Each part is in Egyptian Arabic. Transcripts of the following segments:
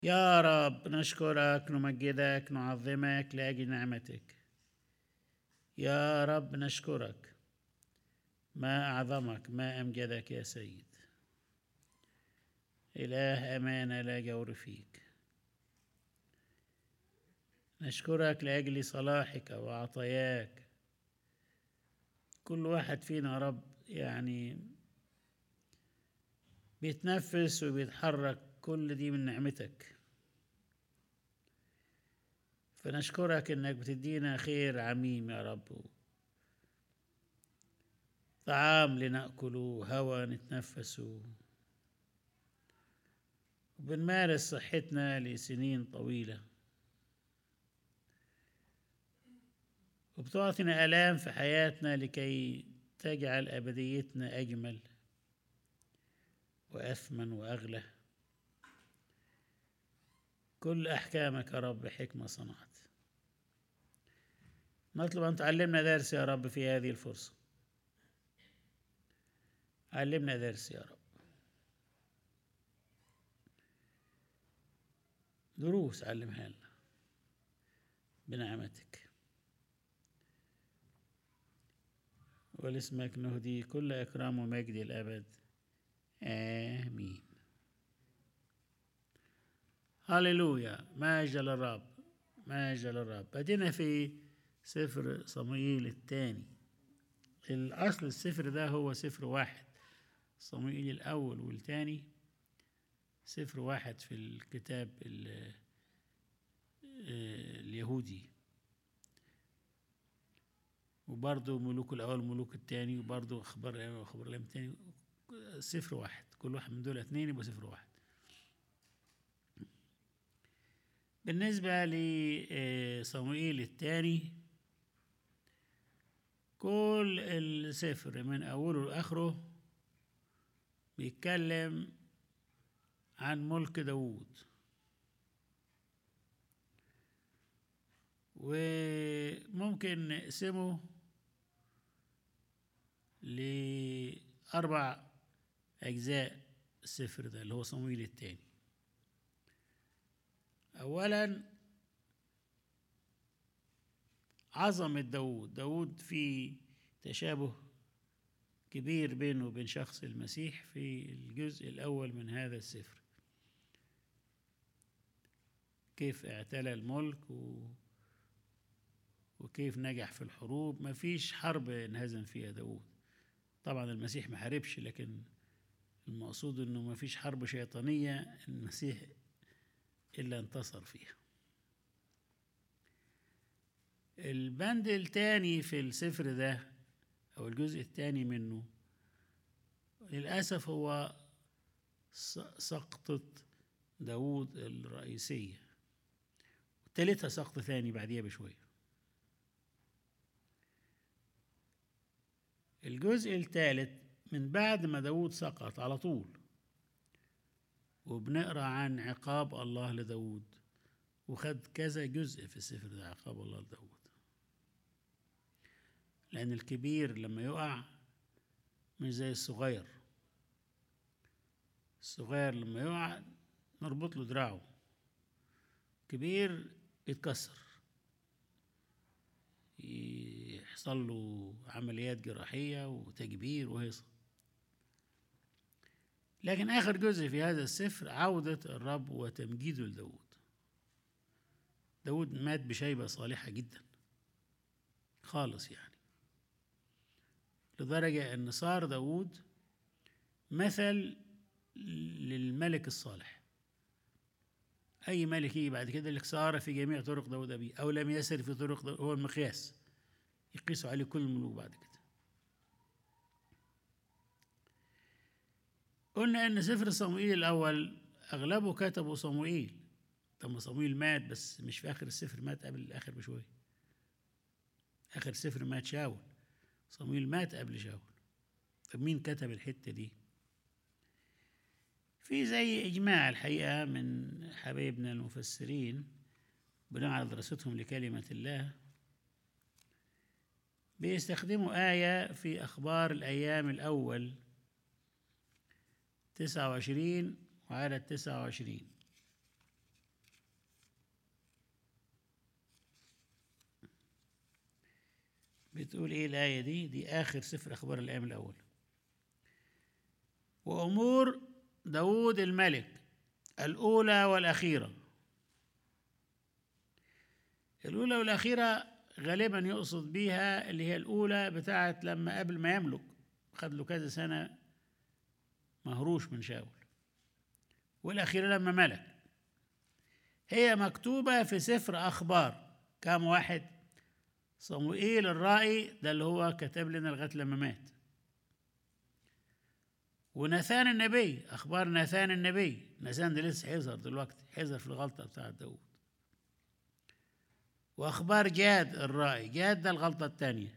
يا رب نشكرك نمجدك نعظمك لاجل نعمتك يا رب نشكرك ما اعظمك ما امجدك يا سيد اله امانه لا جور فيك نشكرك لاجل صلاحك وعطاياك كل واحد فينا يا رب يعني بيتنفس وبيتحرك كل دي من نعمتك فنشكرك انك بتدينا خير عميم يا رب طعام لناكله هواء نتنفسه وبنمارس صحتنا لسنين طويله وبتعطينا الام في حياتنا لكي تجعل ابديتنا اجمل واثمن واغلى كل احكامك يا رب حكمه صنعت نطلب ان تعلمنا درس يا رب في هذه الفرصه علمنا درس يا رب دروس علمها لنا بنعمتك ولاسمك نهدي كل إكرام ومجد الأبد آمين هللويا مجد للرب مجد للرب بدينا في سفر صموئيل الثاني الأصل السفر ده هو سفر واحد صموئيل الأول والثاني سفر واحد في الكتاب اليهودي وبرضه ملوك الأول وملوك التاني وبرضه أخبار الأيام وأخبار الأيام التاني صفر واحد كل واحد من دول اتنين يبقى صفر واحد بالنسبة لصموئيل الثاني كل السفر من أوله لآخره بيتكلم عن ملك داوود وممكن نقسمه لأربع أجزاء السفر ده اللي هو صمويل الثاني أولا عظمة داود داود في تشابه كبير بينه وبين شخص المسيح في الجزء الأول من هذا السفر كيف اعتلى الملك و... وكيف نجح في الحروب ما فيش حرب انهزم فيها داود طبعا المسيح ما حاربش لكن المقصود انه ما فيش حرب شيطانية المسيح إلا انتصر فيها البند الثاني في السفر ده أو الجزء الثاني منه للأسف هو سقطة داود الرئيسية وتالتها سقط ثاني بعديها بشوية الجزء الثالث من بعد ما داود سقط على طول وبنقرا عن عقاب الله لداود وخد كذا جزء في السفر ده عقاب الله لداود لأن الكبير لما يقع مش زي الصغير الصغير لما يقع نربط له دراعه كبير يتكسر يحصل له عمليات جراحية وتكبير وهيصة لكن آخر جزء في هذا السفر عودة الرب وتمجيده لداود داود مات بشيبة صالحة جدا خالص يعني لدرجة أن صار داود مثل للملك الصالح أي ملك يجي بعد كده لك سار في جميع طرق داود أبيه أو لم يسر في طرق داود هو المقياس يقيسوا عليه كل الملوك بعد كده قلنا ان سفر صموئيل الاول اغلبه كتبه صموئيل طب صموئيل مات بس مش في اخر السفر مات قبل الاخر بشويه اخر سفر مات شاول صموئيل مات قبل شاول طب مين كتب الحته دي في زي اجماع الحقيقه من حبايبنا المفسرين بناء على دراستهم لكلمه الله بيستخدموا آية في أخبار الأيام الأول تسعة وعشرين وعدد تسعة وعشرين بتقول ايه الآية دي دي آخر سفر أخبار الأيام الأول وأمور داود الملك الأولى والأخيرة الأولى والأخيرة غالبا يقصد بيها اللي هي الأولى بتاعت لما قبل ما يملك خد له كذا سنة مهروش من شاول والأخيرة لما ملك هي مكتوبة في سفر أخبار كام واحد صموئيل الرائي ده اللي هو كتب لنا لغاية لما مات وناثان النبي أخبار ناثان النبي ناثان ده لسه حيظهر دلوقتي حيظهر في الغلطة بتاعت داود وأخبار جاد الرائي جاد ده الغلطة الثانية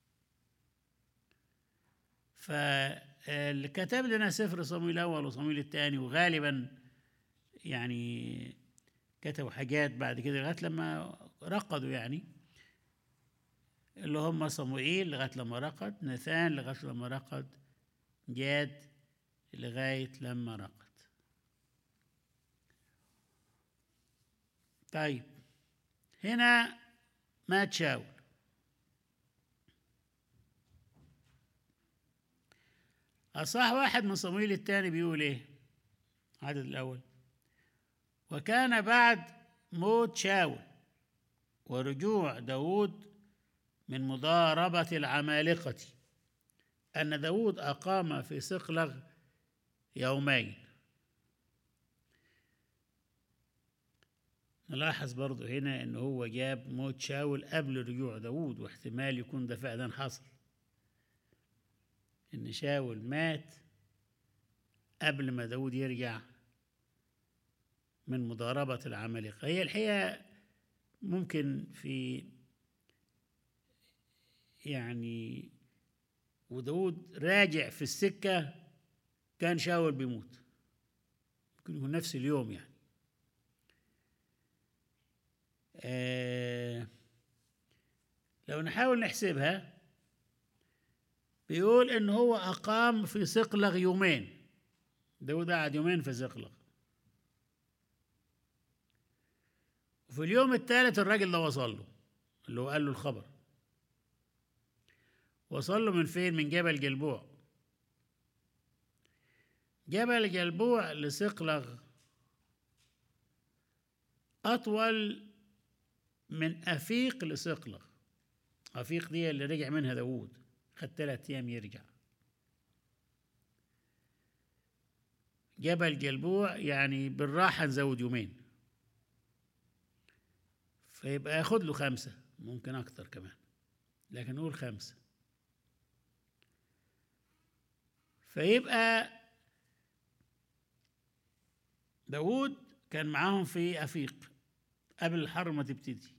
فاللي كتب لنا سفر صمويل الأول وصمويل الثاني وغالبا يعني كتبوا حاجات بعد كده لغاية لما رقدوا يعني اللي هم صموئيل لغاية لما رقد ناثان لغاية لما رقد جاد لغاية لما رقد طيب هنا مات شاول أصح واحد من صمويل الثاني بيقول إيه العدد الأول وكان بعد موت شاول ورجوع داود من مضاربة العمالقة أن داود أقام في صقلغ يومين نلاحظ برضو هنا أنه هو جاب موت شاول قبل رجوع داود واحتمال يكون ده فعلا حصل إن شاول مات قبل ما داود يرجع من مضاربة العمالقة هي الحقيقة ممكن في يعني وداود راجع في السكة كان شاول بيموت ممكن يكون نفس اليوم يعني آه لو نحاول نحسبها بيقول ان هو اقام في صقلغ يومين داود قعد يومين في صقلغ وفي اليوم الثالث الراجل ده وصل له اللي هو قال له الخبر وصل له من فين من جبل جلبوع جبل جلبوع لصقلغ أطول من أفيق لصقلغ أفيق دي اللي رجع منها داوود خد ثلاث أيام يرجع جبل جلبوع يعني بالراحة نزود يومين فيبقى ياخد له خمسة ممكن أكتر كمان لكن نقول خمسة فيبقى داود كان معاهم في أفيق قبل الحرب ما تبتدي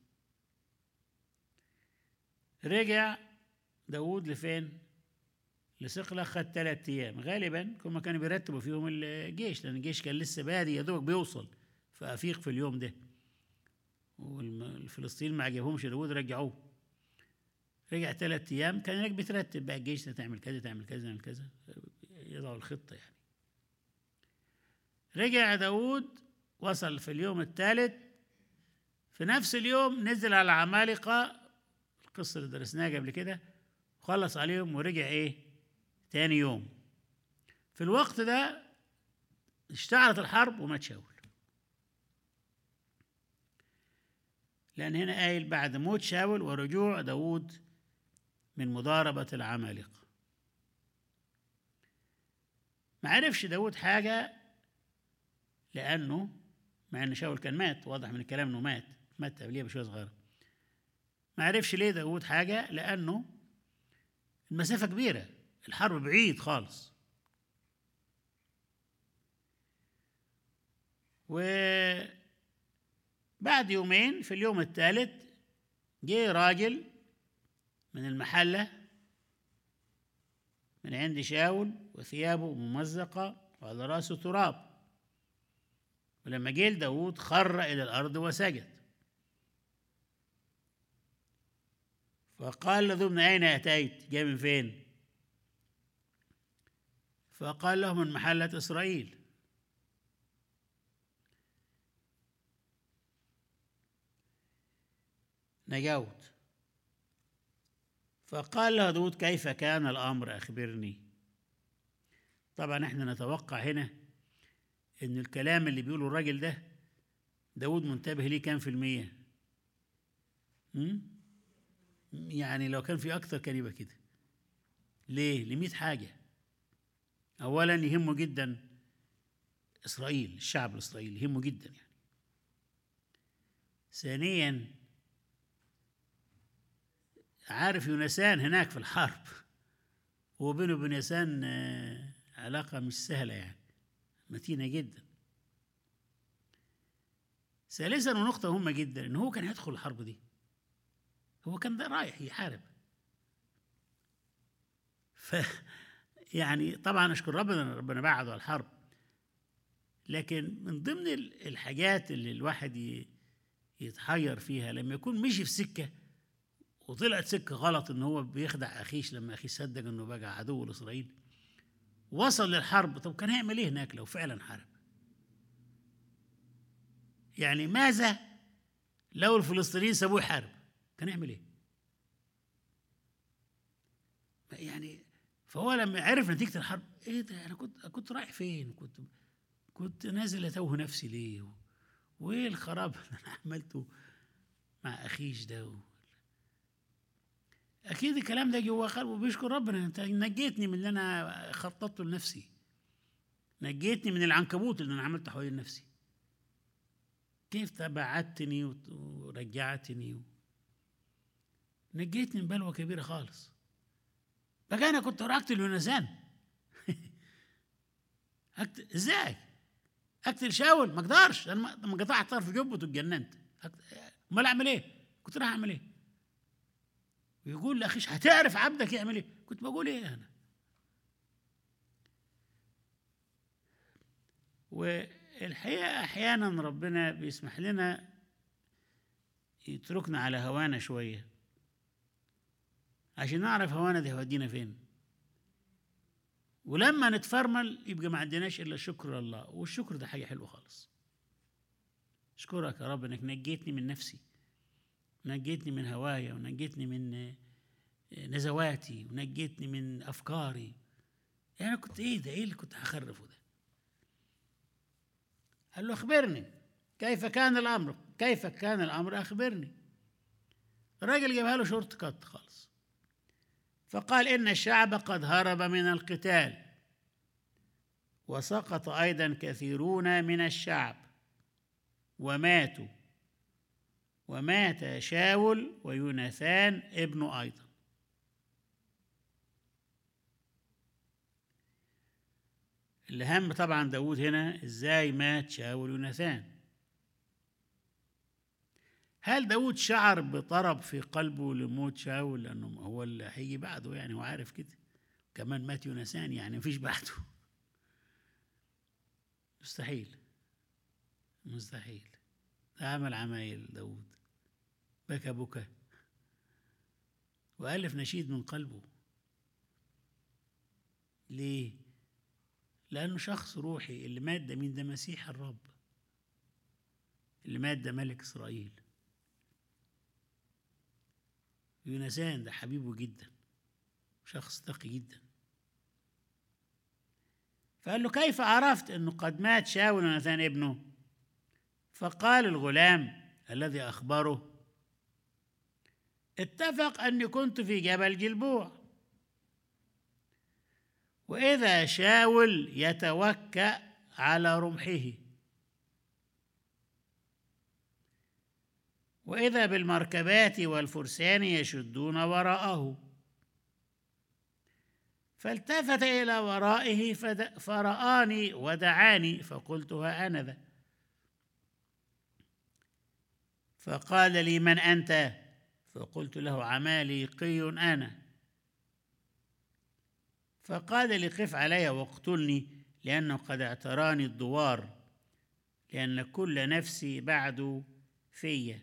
رجع داود لفين لصقلة خد ثلاث أيام غالبا هما كانوا بيرتبوا فيهم الجيش لأن الجيش كان لسه بادي يا دوبك بيوصل فأفيق في اليوم ده والفلسطينيين ما عجبهمش داود رجعوه رجع ثلاث أيام كان هناك بترتب بقى الجيش ده تعمل كذا تعمل كذا تعمل كذا يضعوا الخطة يعني رجع داود وصل في اليوم الثالث في نفس اليوم نزل على العمالقة القصة اللي درسناها قبل كده خلص عليهم ورجع ايه تاني يوم في الوقت ده اشتعلت الحرب ومات شاول لأن هنا قايل بعد موت شاول ورجوع داود من مضاربة العمالقة ما عرفش داود حاجة لأنه مع أن شاول كان مات واضح من الكلام أنه مات مات قبليه بشوية صغيرة ما عرفش ليه داود حاجة لأنه المسافة كبيرة الحرب بعيد خالص وبعد يومين في اليوم الثالث جه راجل من المحلة من عند شاول وثيابه ممزقة وعلى راسه تراب ولما جه داود خر إلى الأرض وسجد فقال له من أين أتيت جاي من فين فقال له من محلة إسرائيل نجوت فقال له داود كيف كان الأمر أخبرني طبعا احنا نتوقع هنا ان الكلام اللي بيقوله الراجل ده داود منتبه ليه كام في المية م? يعني لو كان في أكتر كان يبقى كده ليه؟ لمئة حاجة أولا يهمه جدا إسرائيل الشعب الإسرائيلي يهمه جدا يعني ثانيا عارف يونسان هناك في الحرب وبينه وبين يونسان آه، علاقة مش سهلة يعني متينة جدا ثالثا ونقطة مهمة جدا إن هو كان هيدخل الحرب دي هو كان ده رايح يحارب ف يعني طبعا اشكر ربنا ان ربنا بعده على الحرب لكن من ضمن ال- الحاجات اللي الواحد ي- يتحير فيها لما يكون مشي في سكه وطلعت سكه غلط ان هو بيخدع اخيش لما اخيه صدق انه بقى عدو لاسرائيل وصل للحرب طب كان هيعمل ايه هناك لو فعلا حارب يعني ماذا لو الفلسطينيين سابوه يحارب كان يعمل ايه يعني فهو لما عرف نتيجه الحرب ايه ده انا كنت كنت رايح فين كنت كنت نازل اتوه نفسي ليه و- وايه الخراب اللي انا عملته مع اخيش ده و... اكيد الكلام ده جوه قلبه بيشكر ربنا انت نجيتني من اللي انا خططته لنفسي نجيتني من العنكبوت اللي انا عملته حوالين نفسي كيف تبعتني وت- ورجعتني و... نجيتني من بلوى كبيره خالص بقى انا كنت اقتل يونسان أقتل ازاي؟ اقتل شاول ما اقدرش انا ما- لما قطعت طرف جبته اتجننت أقت- امال اعمل ايه؟ كنت راح اعمل ايه؟ ويقول لاخيش هتعرف عبدك يعمل ايه؟ كنت بقول ايه انا؟ والحقيقه احيانا ربنا بيسمح لنا يتركنا على هوانا شويه عشان نعرف هوانا دي هودينا فين ولما نتفرمل يبقى ما عندناش الا الشكر لله والشكر ده حاجه حلوه خالص اشكرك يا رب انك نجيتني من نفسي نجيتني من هوايا ونجيتني من آه، نزواتي ونجيتني من افكاري يعني أنا كنت ايه ده ايه اللي كنت هخرفه ده قال له اخبرني كيف كان الامر كيف كان الامر اخبرني الراجل جابها له شورت كات خالص فقال ان الشعب قد هرب من القتال وسقط ايضا كثيرون من الشعب وماتوا ومات شاول ويوناثان ابنه ايضا الأهم طبعا داود هنا ازاي مات شاول ويوناثان هل داود شعر بطرب في قلبه لموت شاول لأنه هو اللي هيجي بعده يعني هو عارف كده كمان مات يوناثان يعني مفيش بعده مستحيل مستحيل ده عمل عمايل داود بكى بكى وألف نشيد من قلبه ليه؟ لأنه شخص روحي اللي مات ده مين ده مسيح الرب اللي مات ده ملك إسرائيل يونسان ده حبيبه جدا شخص تقي جدا فقال له كيف عرفت انه قد مات شاول وناثان ابنه فقال الغلام الذي اخبره اتفق اني كنت في جبل جلبوع واذا شاول يتوكا على رمحه واذا بالمركبات والفرسان يشدون وراءه فالتفت الى ورائه فد- فرآني ودعاني فقلت ها انا ذا فقال لي من انت فقلت له عماليقي انا فقال لي قف علي واقتلني لانه قد اعتراني الدوار لان كل نفسي بعد في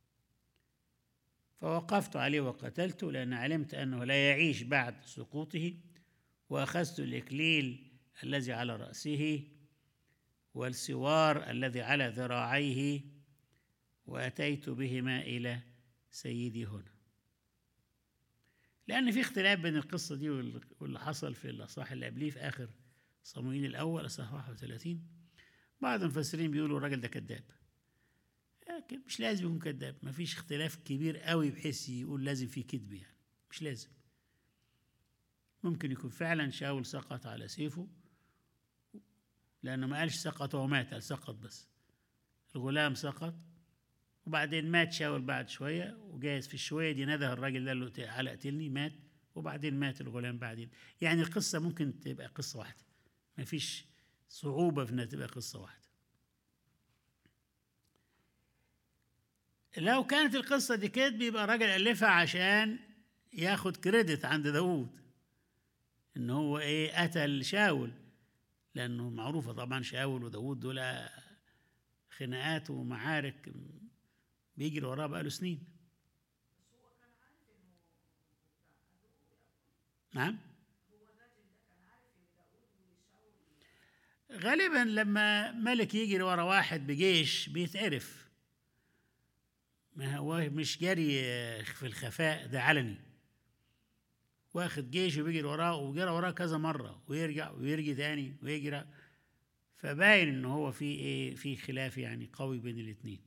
فوقفت عليه وقتلته لان علمت انه لا يعيش بعد سقوطه واخذت الاكليل الذي على راسه والسوار الذي على ذراعيه واتيت بهما الى سيدي هنا لأن في اختلاف بين القصة دي وال- واللي حصل في الأصحاح اللي قبليه في آخر صموئيل الأول أصحاح 31 بعض المفسرين بيقولوا الراجل ده كذاب لكن مش لازم يكون كذاب مفيش اختلاف كبير قوي بحيث يقول لازم في كذب يعني مش لازم ممكن يكون فعلا شاول سقط على سيفه لأنه ما قالش سقط ومات قال سقط بس الغلام سقط وبعدين مات شاول بعد شوية وجايز في الشوية دي نده الراجل ده قال له تعالى اقتلني مات وبعدين مات الغلام بعدين يعني القصة ممكن تبقى قصة واحدة ما فيش صعوبة في انها تبقى قصة واحدة لو كانت القصة دي كده بيبقى الراجل ألفها عشان ياخد كريدت عند داوود ان هو ايه قتل شاول لانه معروفة طبعا شاول وداوود دول خناقات ومعارك بيجري وراه بقاله سنين نعم غالبا لما ملك يجري ورا واحد بجيش بيتعرف ما هو مش جري في الخفاء ده علني واخد جيش وبيجري وراه وجرى وراه كذا مرة ويرجع ويرجع تاني ويجري فباين ان هو في ايه في خلاف يعني قوي بين الاثنين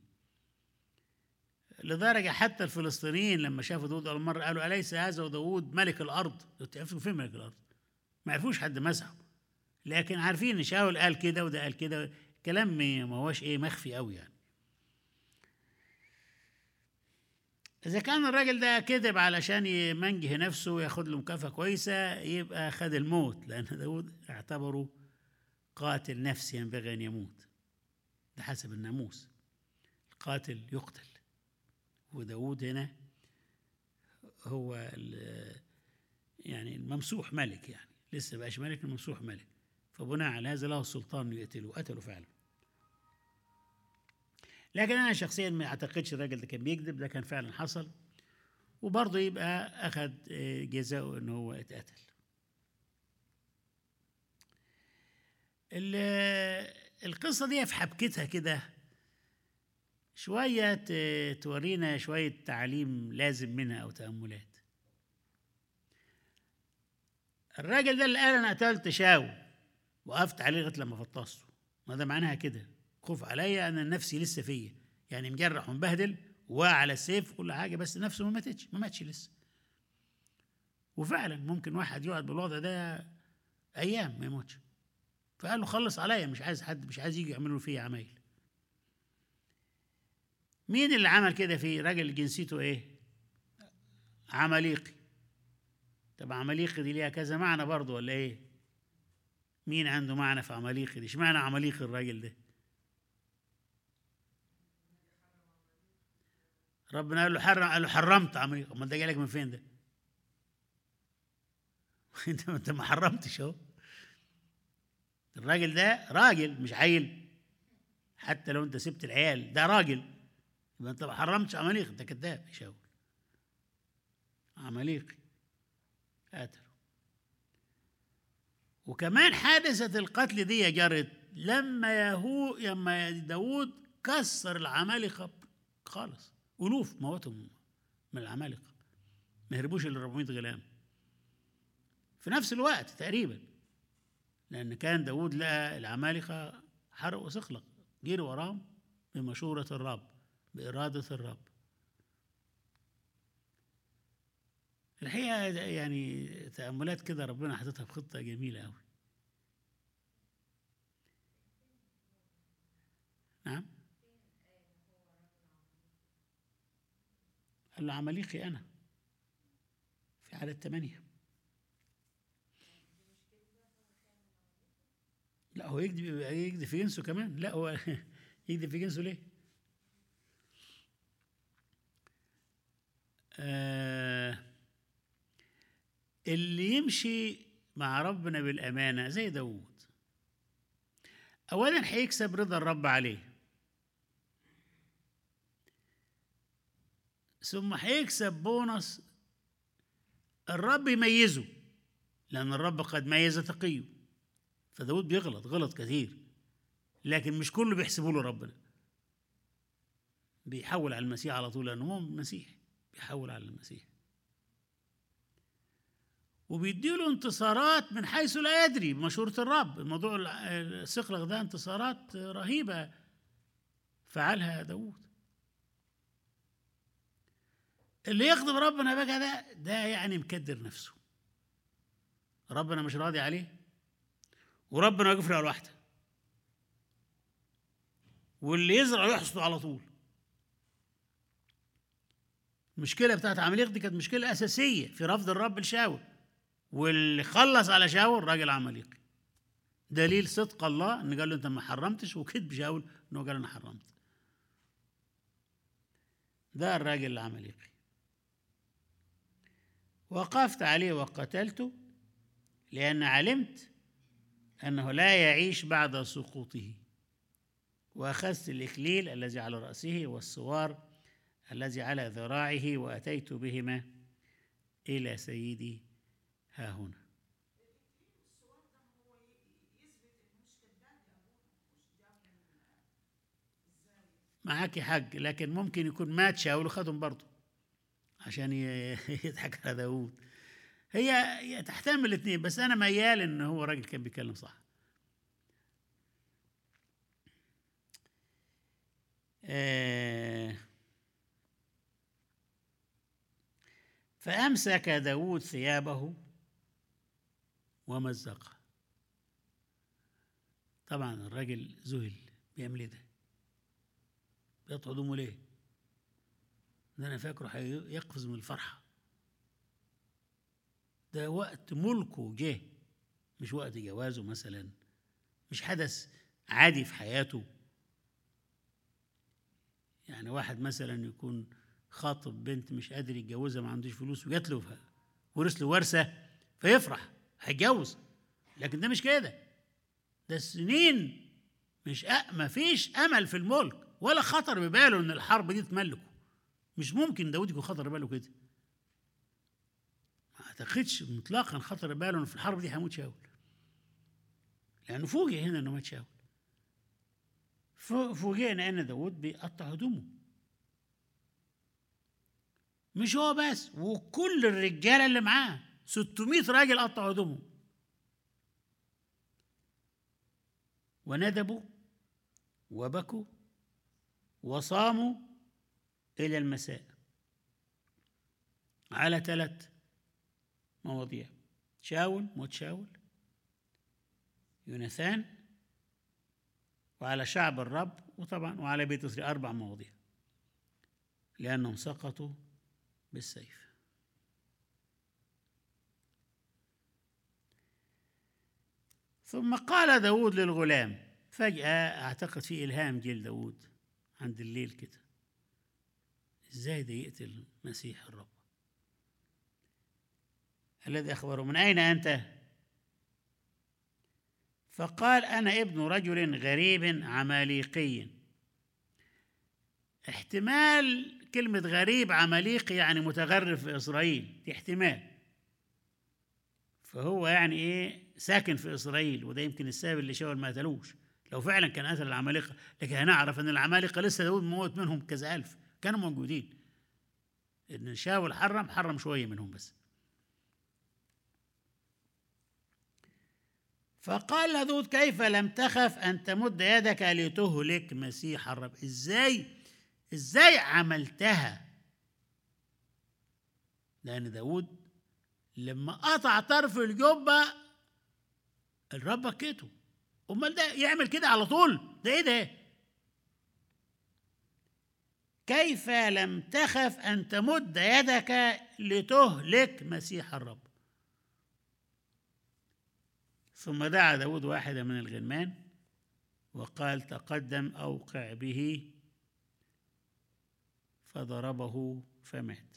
لدرجة حتى الفلسطينيين لما شافوا داود أول مرة قالوا أليس هذا داود ملك الأرض؟ تعرفوا فين ملك الأرض؟ ما عرفوش حد مسحه لكن عارفين إن شاول قال كده وده قال كده كلام ما هوش إيه مخفي قوي يعني إذا كان الراجل ده كذب علشان يمنجه نفسه وياخد له مكافأة كويسة يبقى خد الموت لأن داود اعتبره قاتل نفس ينبغي أن يموت ده حسب الناموس القاتل يقتل وداود هنا هو يعني الممسوح ملك يعني لسه بقاش ملك الممسوح ملك فبناء على هذا له السلطان انه يقتله قتله فعلا لكن انا شخصيا ما اعتقدش الراجل ده كان بيكذب ده كان فعلا حصل وبرضه يبقى اخذ جزاؤه ان هو اتقتل القصه دي في حبكتها كده شوية تورينا شوية تعليم لازم منها أو تأملات الراجل ده اللي قال أنا قتلت شاو وقفت عليه لغاية لما فطسته ما ده معناها كده خوف عليا أن نفسي لسه فيا يعني مجرح ومبهدل وعلى السيف كل حاجة بس نفسه ما ماتتش ما ماتش لسه وفعلا ممكن واحد يقعد بالوضع ده أيام ما يموتش فقال له خلص عليا مش عايز حد مش عايز يجي يعملوا فيا عمايل مين اللي عمل كده فيه راجل جنسيته ايه عماليقي طب عماليقي دي ليها كذا معنى برضه ولا ايه مين عنده معنى في عماليقي دي اشمعنى عماليقي الراجل ده ربنا قال له حرم قال له حرمت عماليقي امال ده جالك من فين ده انت انت ما حرمتش اهو الراجل ده راجل مش عيل حتى لو انت سبت العيال ده راجل يبقى انت ما حرمتش عماليق انت كذاب يا شاول عماليق قتلوا وكمان حادثة القتل دي جرت لما يهو لما داوود كسر العمالقة خالص ألوف موتهم من العمالقة ما هربوش إلا 400 غلام في نفس الوقت تقريبا لأن كان داوود لقى العمالقة حرق وسخلق جري وراهم بمشورة الرب بإرادة الرب الحقيقة يعني تأملات كده ربنا حاططها في خطة جميلة أوي نعم قال له عمليقي أنا في عدد ثمانية لا هو يكذب يكذب في جنسه كمان لا هو يكذب في جنسه ليه؟ آه اللي يمشي مع ربنا بالأمانة زي داود أولا هيكسب رضا الرب عليه ثم هيكسب بونص الرب يميزه لأن الرب قد ميز تقيه فداود بيغلط غلط كثير لكن مش كله بيحسبوا له ربنا بيحول على المسيح على طول لأنه هو مسيح بيحول على المسيح وبيديله انتصارات من حيث لا يدري بمشورة الرب موضوع الصقلغ ده انتصارات رهيبة فعلها داود اللي يغضب ربنا بقى ده ده يعني مكدر نفسه ربنا مش راضي عليه وربنا واقف له على الواحده واللي يزرع يحصد على طول المشكله بتاعت عمليق دي كانت مشكله اساسيه في رفض الرب لشاول واللي خلص على شاول راجل عمليقي دليل صدق الله ان قال له انت ما حرمتش وكذب شاول انه قال انا حرمت ده الراجل العمليقي وقفت عليه وقتلته لأن علمت أنه لا يعيش بعد سقوطه وأخذت الإكليل الذي على رأسه والسوار الذي على ذراعه وأتيت بهما إلى سيدي ها هنا معاك حق لكن ممكن يكون مات شاول وخدهم برضه عشان يضحك على داوود هي هي تحتمل الاثنين بس انا ميال ان هو راجل كان بيتكلم صح آه فأمسك داود ثيابه ومزقها طبعا الراجل ذهل بيعمل ايه ده بيقطع هدومه ليه ده انا فاكره هيقفز من الفرحه ده وقت ملكه جه مش وقت جوازه مثلا مش حدث عادي في حياته يعني واحد مثلا يكون خاطب بنت مش قادر يتجوزها ما عندوش فلوس وجات له ورث له ورثه فيفرح هيتجوز لكن ده مش كده ده السنين مش أ... ما فيش امل في الملك ولا خطر بباله ان الحرب دي تملكه مش ممكن داود يكون خطر باله كده ما اعتقدش مطلقا خطر باله انه في الحرب دي هيموت شاول لانه فوجئ هنا انه مات شاول فوجئنا ان داود بيقطع هدومه مش هو بس وكل الرجاله اللي معاه 600 راجل قطعوا هدومهم وندبوا وبكوا وصاموا إلى المساء على ثلاث مواضيع شاول موت شاول يوناثان وعلى شعب الرب وطبعا وعلى بيت إسرائيل أربع مواضيع لأنهم سقطوا بالسيف ثم قال داود للغلام فجأة أعتقد في إلهام جه لداود عند الليل كده ازاي ده يقتل مسيح الرب الذي أخبره من أين أنت فقال أنا ابن رجل غريب عماليقي احتمال كلمة غريب عماليقي يعني متغرب في إسرائيل دي احتمال فهو يعني إيه ساكن في إسرائيل وده يمكن السبب اللي شاول ما قتلوش لو فعلا كان قتل العمالقة لكن هنعرف أن العمالقة لسه داود موت منهم كذا ألف كانوا موجودين إن شاول حرم حرم شوية منهم بس فقال لدود كيف لم تخف أن تمد يدك لتهلك مسيح الرب إزاي إزاي عملتها لأن داود لما قطع طرف الجبة الرب بكيته أمال ده يعمل كده على طول ده إيه ده كيف لم تخف أن تمد يدك لتهلك مسيح الرب ثم دعا داود واحدا من الغلمان وقال تقدم أوقع به فضربه فمات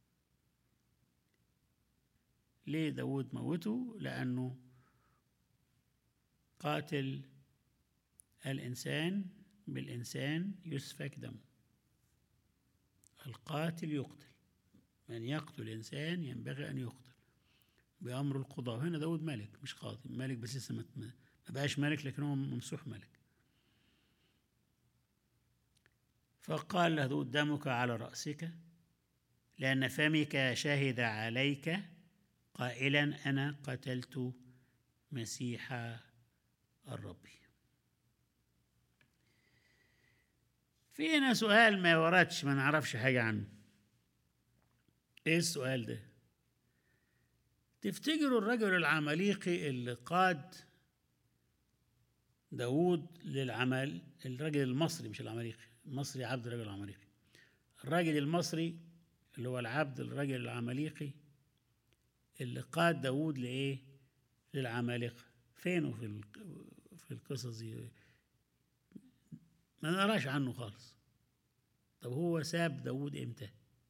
ليه داود موته لأنه قاتل الإنسان بالإنسان يسفك دمه القاتل يقتل من يقتل إنسان ينبغي أن يقتل بأمر القضاء هنا داود ملك مش قاضي ملك بس لسه ما بقاش ملك لكن هو ممسوح ملك فقال له داود دمك على رأسك لأن فمك شهد عليك قائلا أنا قتلت مسيح الرب في هنا سؤال ما وردش ما نعرفش حاجة عنه ايه السؤال ده تفتكروا الرجل العماليقي اللي قاد داوود للعمل الرجل المصري مش العماليقي المصري عبد الرجل العماليقي الراجل المصري اللي هو العبد الرجل العماليقي اللي قاد داوود لايه للعمالقه فينه في ال- في القصص دي ما نقراش عنه خالص طب هو ساب داوود امتى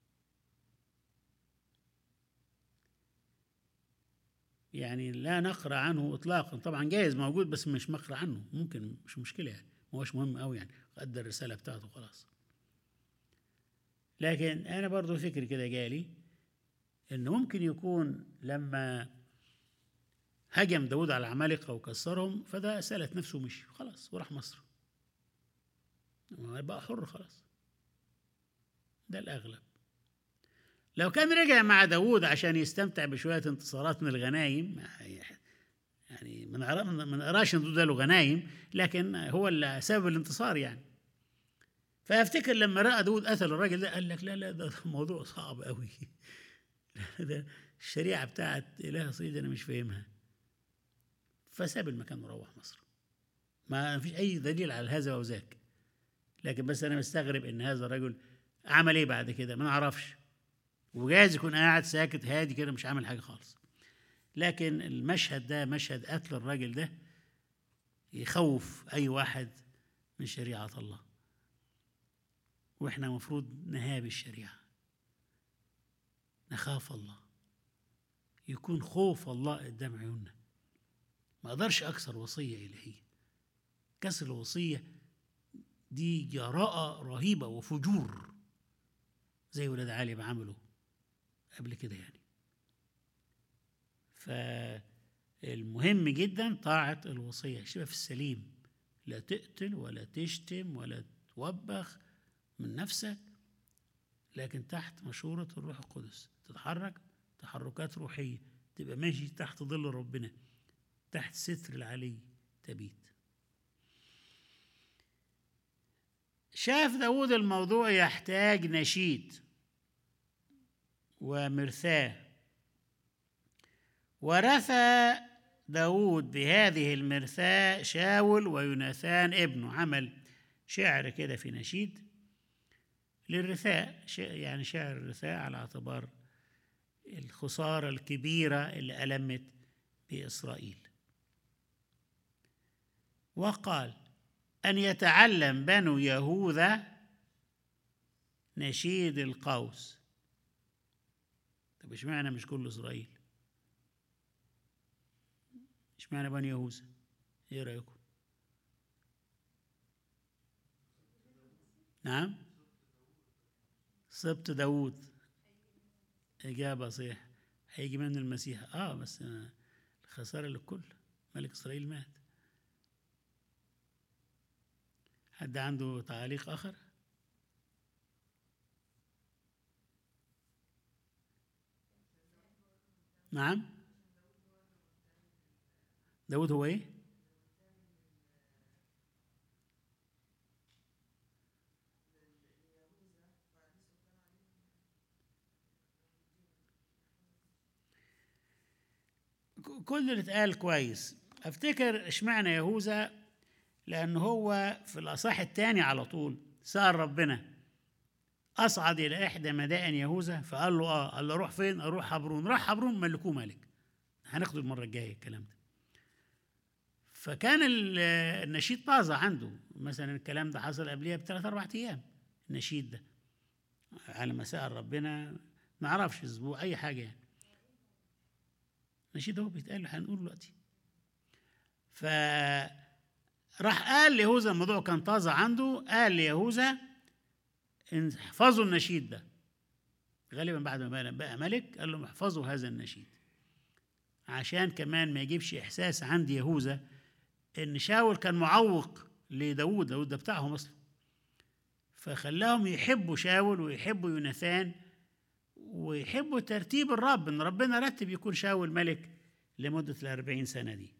يعني لا نقرا عنه اطلاقا طبعا جايز موجود بس مش مقرا عنه ممكن مش مشكله يعني ما هوش مهم قوي يعني ادى الرساله بتاعته خلاص لكن انا برضو فكر كده جالي انه ممكن يكون لما هجم داود على العمالقه وكسرهم فده سالت نفسه ومشي خلاص وراح مصر بقى حر خلاص ده الاغلب لو كان رجع مع داود عشان يستمتع بشويه انتصارات من الغنايم يعني ما نعرف- ما نقراش ان ده له غنايم لكن هو اللي سبب الانتصار يعني فافتكر لما راى داود قتل الراجل ده قال لك لا لا ده موضوع صعب قوي ده الشريعه بتاعت اله صيد انا مش فاهمها فساب المكان وروح مصر ما فيش اي دليل على هذا او ذاك لكن بس انا مستغرب ان هذا الرجل عمل ايه بعد كده ما نعرفش وجايز يكون قاعد ساكت هادي كده مش عامل حاجه خالص لكن المشهد ده مشهد قتل الراجل ده يخوف اي واحد من شريعه الله واحنا المفروض نهاب الشريعه نخاف الله يكون خوف الله قدام عيوننا ما اقدرش اكسر وصيه الهيه كسر الوصيه دي جراءه رهيبه وفجور زي ولاد علي ما عملوا قبل كده يعني فالمهم جدا طاعة الوصية شبه في السليم لا تقتل ولا تشتم ولا توبخ من نفسك لكن تحت مشورة الروح القدس تتحرك تحركات روحية تبقى ماشي تحت ظل ربنا تحت ستر العلي تبيت شاف داود الموضوع يحتاج نشيد ومرثاه ورثى داود بهذه المرثاة شاول ويوناثان ابنه عمل شعر كده في نشيد للرثاء ش- يعني شعر الرثاء على اعتبار الخسارة الكبيرة اللي ألمت بإسرائيل وقال أن يتعلم بنو يهوذا نشيد القوس طب اشمعنى مش كل إسرائيل اشمعنى بني يهوذا ايه رأيكم نعم سبط داوود إجابة صحيح هيجي منه المسيح اه بس آه، الخسارة للكل ملك إسرائيل مات حد عنده تعليق آخر؟ نعم داود هو ايه؟ ك- كل اللي اتقال كويس افتكر اشمعنى يهوذا لان هو في الاصح الثاني على طول سال ربنا اصعد الى احدى مدائن يهوذا فقال له اه قال له اروح فين اروح حبرون راح حبرون ملكوه ملك هناخده المره الجايه الكلام ده فكان ال- النشيد طازه عنده مثلا الكلام ده حصل قبليها بثلاث اربع ايام النشيد ده على ما سال ربنا ما اعرفش اسبوع اي حاجه يعني النشيد هو بيتقال هنقول دلوقتي ف راح قال ليهوذا الموضوع كان طازه عنده قال ليهوذا إن احفظوا النشيد ده غالبا بعد ما بقى- بقى ملك قال لهم احفظوا هذا النشيد عشان كمان ما يجيبش احساس عند يهوذا ان شاول كان معوق لداود داود ده بتاعهم اصلا فخلاهم يحبوا شاول ويحبوا يوناثان ويحبوا ترتيب الرب ان ربنا رتب يكون شاول ملك لمده الأربعين سنه دي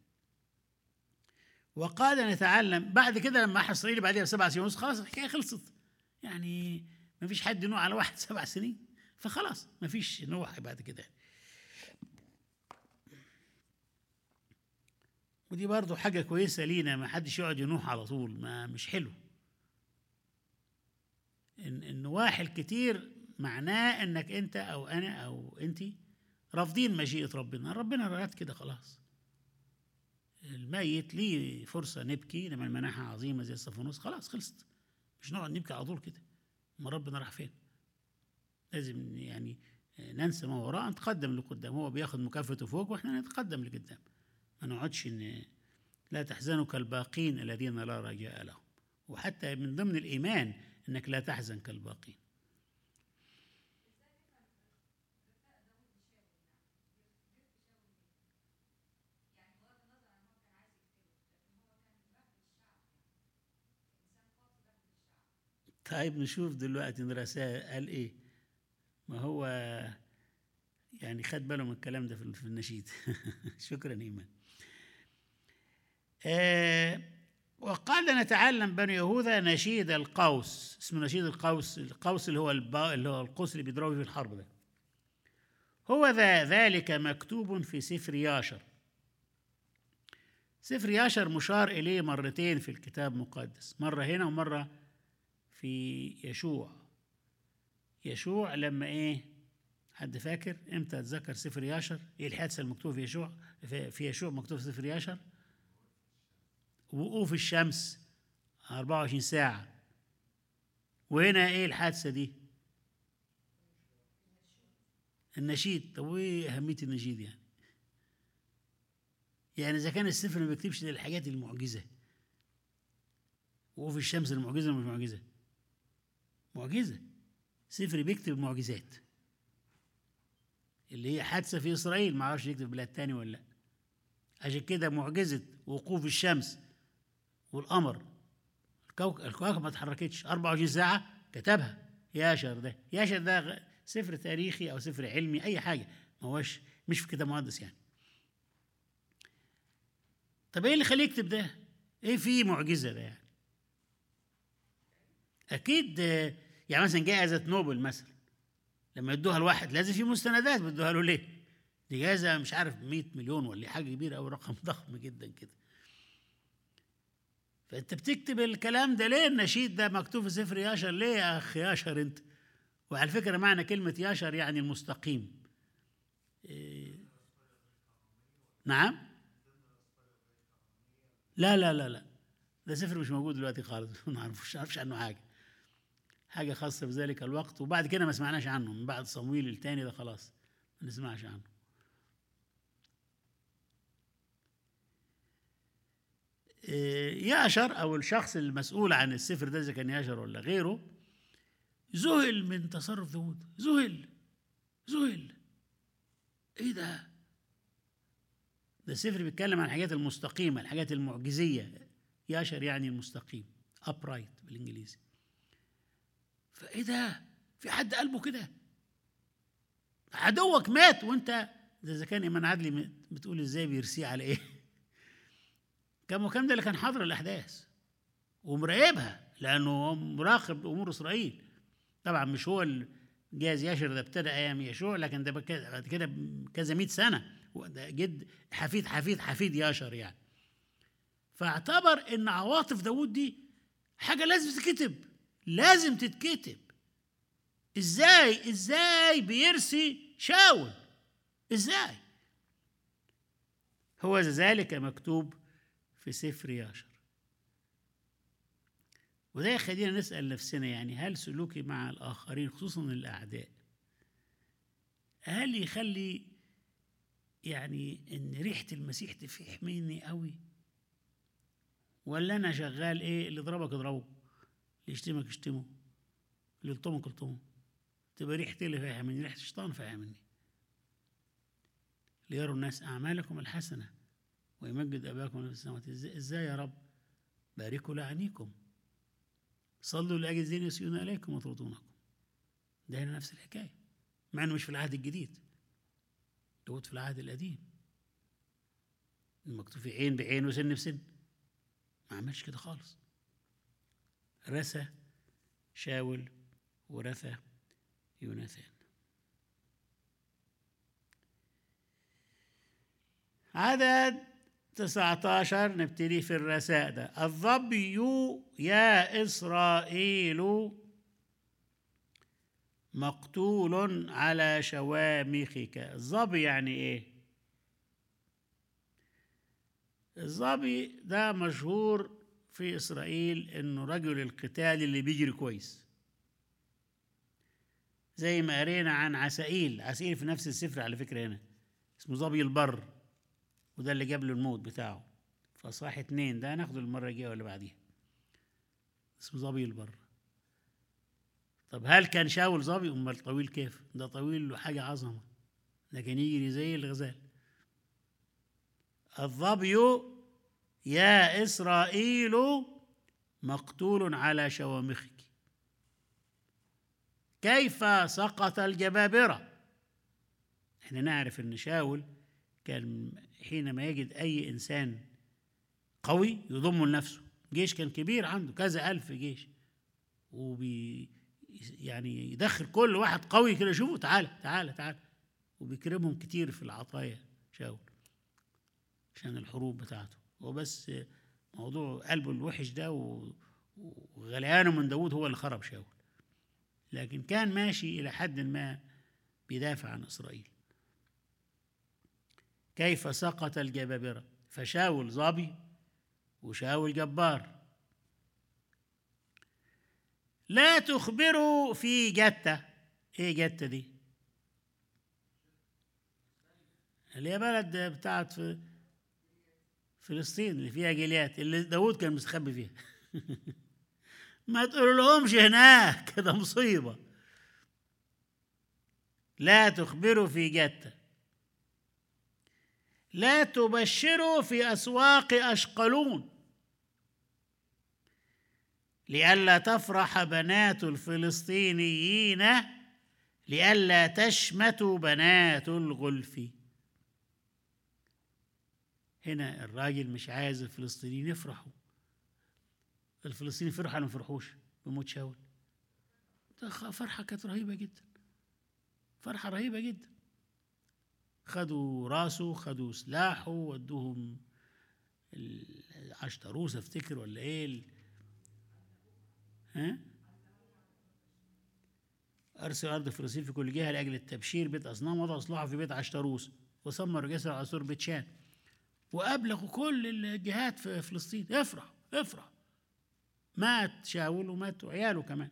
وقال نتعلم بعد كده لما احنا اسرائيل بعدها بسبع سنين ونص خلاص الحكايه خلصت يعني ما فيش حد ينوح على واحد سبع سنين فخلاص ما فيش نوح بعد كده ودي برضو حاجة كويسة لينا ما حدش يقعد ينوح على طول ما مش حلو إن النواح الكتير معناه انك انت او انا او انت رافضين مشيئة ربنا ربنا رأت كده خلاص الميت ليه فرصة نبكي لما المناحة عظيمة زي الصفانوس خلاص خلصت مش نقعد نبكي على طول كده ما ربنا راح فين لازم يعني ننسى ما وراء نتقدم لقدام هو بياخد مكافأته فوق واحنا نتقدم لقدام ما نقعدش ان لا تحزنوا كالباقين الذين لا رجاء لهم وحتى من ضمن الايمان انك لا تحزن كالباقين طيب نشوف دلوقتي الرسائل قال ايه ما هو يعني خد باله من الكلام ده في النشيد شكرا ايمان آه وقال نتعلم بني يهوذا نشيد القوس اسمه نشيد القوس القوس اللي هو البا اللي هو القوس اللي بيضربوا في الحرب ده هو ذا ذلك مكتوب في سفر ياشر سفر ياشر مشار إليه مرتين في الكتاب المقدس مرة هنا ومرة في يشوع يشوع لما ايه حد فاكر امتى اتذكر سفر ياشر ايه الحادثه المكتوبه في يشوع في يشوع مكتوب في سفر ياشر وقوف الشمس 24 ساعه وهنا ايه الحادثه دي النشيد طب وايه اهميه النشيد يعني يعني اذا كان السفر ما بيكتبش الحاجات المعجزه وقوف الشمس المعجزه مش معجزه معجزة سفر بيكتب معجزات اللي هي حادثة في إسرائيل ما عرفش يكتب بلاد تاني ولا لا عشان كده معجزة وقوف الشمس والقمر الكواكب ما اتحركتش 24 ساعة كتبها ياشر ده ياشر ده سفر تاريخي أو سفر علمي أي حاجة ما هوش مش في كتاب مقدس يعني طب ايه اللي خليه يكتب ده؟ ايه فيه معجزة ده يعني؟ أكيد يعني مثلا جائزة نوبل مثلا لما يدوها لواحد لازم في مستندات بيدوها له ليه؟ دي جائزة مش عارف 100 مليون ولا حاجة كبيرة أو رقم ضخم جدا كده. فأنت بتكتب الكلام ده ليه؟ النشيد ده مكتوب في سفر ياشر ليه يا أخ ياشر أنت؟ وعلى فكرة معنى كلمة ياشر يعني المستقيم. إيه نعم؟ لا لا لا لا ده سفر مش موجود دلوقتي خالص ما نعرفش نعرفش عنه حاجة. حاجة خاصة بذلك الوقت وبعد كده ما سمعناش عنه من بعد صمويل الثاني ده خلاص ما نسمعش عنه ياشر أو الشخص المسؤول عن السفر ده إذا كان ياشر ولا غيره ذهل من تصرف داود ذهل ذهل إيه ده؟ ده السفر بيتكلم عن الحاجات المستقيمة الحاجات المعجزية ياشر يعني المستقيم upright بالإنجليزي فايه ده في حد قلبه كده عدوك مات وانت ده اذا كان ايمان عدلي بتقول ازاي بيرسيه على ايه كان وكان ده اللي كان حاضر الاحداث ومراقبها لانه مراقب امور اسرائيل طبعا مش هو جاز ياشر ده ابتدى ايام يشوع لكن ده بعد كده كذا 100 سنه ده جد حفيد حفيد حفيد ياشر يعني فاعتبر ان عواطف داود دي حاجه لازم تتكتب لازم تتكتب ازاي ازاي بيرسي شاول ازاي هو ذلك مكتوب في سفر ياشر وده يخلينا نسأل نفسنا يعني هل سلوكي مع الآخرين خصوصا الأعداء هل يخلي يعني إن ريحة المسيح تفيح مني قوي ولا أنا شغال إيه اللي ضربك اضربه اللي يشتمك اشتمه اللي يلطمك الطمه تبقى ريحتي اللي فيها مني ريحة الشيطان فيها مني ليروا الناس أعمالكم الحسنة ويمجد أباكم في السماوات إزاي يا رب باركوا لعنيكم صلوا لأجل الذين يسيئون إليكم ويطردونكم ده هنا نفس الحكاية مع انه مش في العهد الجديد داود في العهد القديم المكتوب في عين بعين وسن بسن ما عملش كده خالص رثى شاول ورثى يوناثان عدد 19 نبتدي في الرثاء ده الظبي يا إسرائيل مقتول على شوامخك الظبي يعني ايه الظبي ده مشهور في اسرائيل انه رجل القتال اللي بيجري كويس زي ما قرينا عن عسائيل عسائيل في نفس السفر على فكره هنا اسمه ظبي البر وده اللي جاب له الموت بتاعه فصاح اتنين ده هناخده المره الجايه ولا بعديها اسمه ظبي البر طب هل كان شاول ظبي امال طويل كيف ده طويل له حاجه عظمه ده كان يجري زي الغزال الظبي يا اسرائيل مقتول على شوامخك كيف سقط الجبابره احنا نعرف ان شاول كان حينما يجد اي انسان قوي يضمه لنفسه جيش كان كبير عنده كذا الف جيش وبي يعني يدخل كل واحد قوي كده شوفوا تعالى تعالى تعالى وبيكرمهم كتير في العطايا شاول عشان الحروب بتاعته هو بس موضوع قلبه الوحش ده و- وغليانه من داود هو اللي خرب شاول لكن كان ماشي إلى حد ما بيدافع عن إسرائيل كيف سقط الجبابرة فشاول ظبي وشاول جبار لا تخبروا في جتة ايه جتة دي اللي هي بلد بتاعت في فلسطين اللي فيها جليات اللي داود كان مستخبي فيها ما تقول لهمش هناك كده مصيبة لا تخبروا في جتة لا تبشروا في أسواق أشقلون لئلا تفرح بنات الفلسطينيين لئلا تشمتوا بنات الغلف هنا الراجل مش عايز الفلسطينيين يفرحوا الفلسطينيين فرحوا ولا ما فرحوش بموت شاول ده خ- فرحة كانت رهيبة جدا فرحة رهيبة جدا خدوا راسه خدوا سلاحه ودوهم العشتروس افتكر ولا ايه ال- ها أرسل أرض فلسطين في كل جهة لأجل التبشير بيت أصنام وضع أصلاحه في بيت عشتروس وثمر جسر عصور بيت شان وأبلغوا كل الجهات في فلسطين افرح افرح مات شاول ومات عياله كمان